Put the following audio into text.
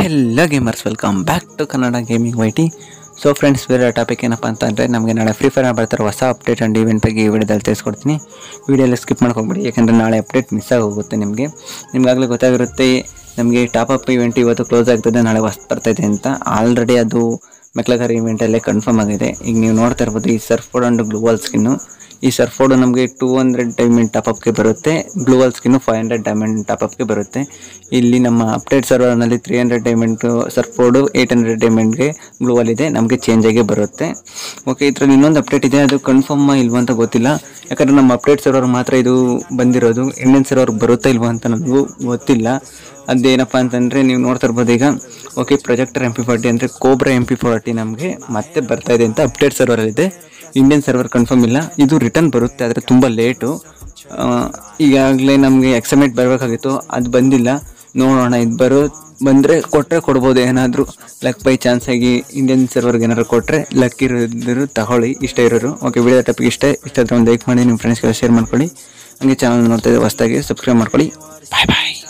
ಹೆಲ್ಲ gamers welcome back to Kannada gaming YT so friends ಬೇರೆ topic ಏನಪ್ಪ ಅಂತ ಅಂದರೆ ನಮಗೆ ನಾಳೆ ಫ್ರೀ ಫೈರ್ ಬರ್ತಾರೆ ಹೊಸ ಅಪ್ಡೇಟ್ ಆ್ಯಂಡ್ ಈವೆಂಟ್ ಬಗ್ಗೆ ಈ ವಿಡಿಯೋದಲ್ಲಿ ತಿಳಿಸ್ಕೊಡ್ತೀನಿ ವಿಡಿಯೋಲ್ಲ ಸ್ಕಿಪ್ ಮಾಡ್ಕೊಂಬಿಡಿ ಯಾಕಂದರೆ ನಾಳೆ ಅಪ್ಡೇಟ್ ಮಿಸ್ ಆಗೋಗುತ್ತೆ ನಿಮಗೆ ನಿಮಗಾಗಲೇ ಗೊತ್ತಾಗಿರುತ್ತೆ ನಮಗೆ ಟಾಪ್ ಅಪ್ ಇವೆಂಟ್ ಇವತ್ತು ಕ್ಲೋಸ್ ಆಗ್ತದೆ ನಾಳೆ ಹೊಸ ಬರ್ತಾಯಿದೆ ಅಂತ ಆಲ್ರೆಡಿ ಅದು ಮೆಕ್ಲಗರ್ ಇವೆಂಟಲ್ಲೇ ಕನ್ಫರ್ಮ್ ಆಗಿದೆ ಈಗ ನೀವು ನೋಡ್ತಾ ಇರ್ಬೋದು ಈ surf board and gloo wall skin ಈ ಸರ್ಫ್ ಬೋರ್ಡ್ ನಮಗೆ ಟೂ ಹಂಡ್ರೆಡ್ ಡೈಮಂಡ್ ಟಾಪ್ ಅಪ್ಗೆ ಬರುತ್ತೆ gloo wall skin five hundred diamond top ಅಪ್ಗೆ ಬರುತ್ತೆ ಇಲ್ಲಿ ನಮ್ಮ ಅಪ್ಡೇಟ್ ಸರ್ವರ್ನಲ್ಲಿ three hundred diamond surf board eight hundred ಡೈಮಂಡ್ಗೆ ಗ್ಲೂವಲ್ ಇದೆ ನಮಗೆ ಚೇಂಜ್ ಆಗಿ ಬರುತ್ತೆ ಓಕೆ ಇದರಲ್ಲಿ ಇನ್ನೊಂದು ಅಪ್ಡೇಟ್ ಇದೆ ಅದು ಕನ್ಫರ್ಮ್ ಇಲ್ವಾ ಅಂತ ಗೊತ್ತಿಲ್ಲ ಯಾಕಂದರೆ ನಮ್ಮ ಅಪ್ಡೇಟ್ ಸರ್ವರ್ ಮಾತ್ರ ಇದು ಬಂದಿರೋದು ಇಂಡಿಯನ್ ಸರ್ವರ್ ಬರುತ್ತಾ ಇಲ್ವಾ ಅಂತ ನನಗೂ ಗೊತ್ತಿಲ್ಲ ಅದೇನಪ್ಪ ಅಂತಂದರೆ ನೀವು ನೋಡ್ತಾ ಇರ್ಬೋದು ಈಗ okay projector M P forty ಅಂದರೆ ಕೋಬ್ರಾ ಎಂ ಪಿ ಫಾರ್ಟಿ ನಮಗೆ ಮತ್ತೆ ಬರ್ತಾ ಇದೆ ಅಂತ ಅಪ್ಡೇಟ್ ಸರ್ವರಲ್ಲಿದೆ ಇಂಡಿಯನ್ ಸರ್ವರ್ ಕನ್ಫರ್ಮ್ ಇಲ್ಲ ಇದು ರಿಟರ್ನ್ ಬರುತ್ತೆ ಆದರೆ ತುಂಬ ಲೇಟು ಈಗಾಗಲೇ ನಮಗೆ ಎಕ್ಸಮೆಟ್ ಬರಬೇಕಾಗಿತ್ತು ಅದು ಬಂದಿಲ್ಲ ನೋಡೋಣ ಇದು ಬರೋ ಬಂದರೆ ಕೊಟ್ಟರೆ ಕೊಡ್ಬೋದು ಏನಾದರೂ ಲಕ್ ಬೈ ಚಾನ್ಸ್ ಆಗಿ ಇಂಡಿಯನ್ ಸರ್ವರ್ಗೆ ಏನಾದ್ರು ಕೊಟ್ಟರೆ ಲಕ್ ಇರೋದ್ರು ತಗೊಳ್ಳಿ ಇಷ್ಟ ಇರೋರು ಓಕೆ ವಿಡಿಯೋ ಟಾಪಿಕ್ ಇಷ್ಟ ಇಷ್ಟ ಆದರೆ ಒಂದು ಲೈಕ್ ಮಾಡಿ ನಿಮ್ಮ ಫ್ರೆಂಡ್ಸ್ಗೆಲ್ಲ ಶೇರ್ ಮಾಡ್ಕೊಳ್ಳಿ ಹಂಗೆ ಚಾನಲ್ ನೋಡ್ತಾ ಇದ್ದರೆ ಹೊಸ್ದಾಗಿ ಸಬ್ಸ್ಕ್ರೈಬ್ ಮಾಡ್ಕೊಳ್ಳಿ ಬಾಯ್ ಬಾಯ್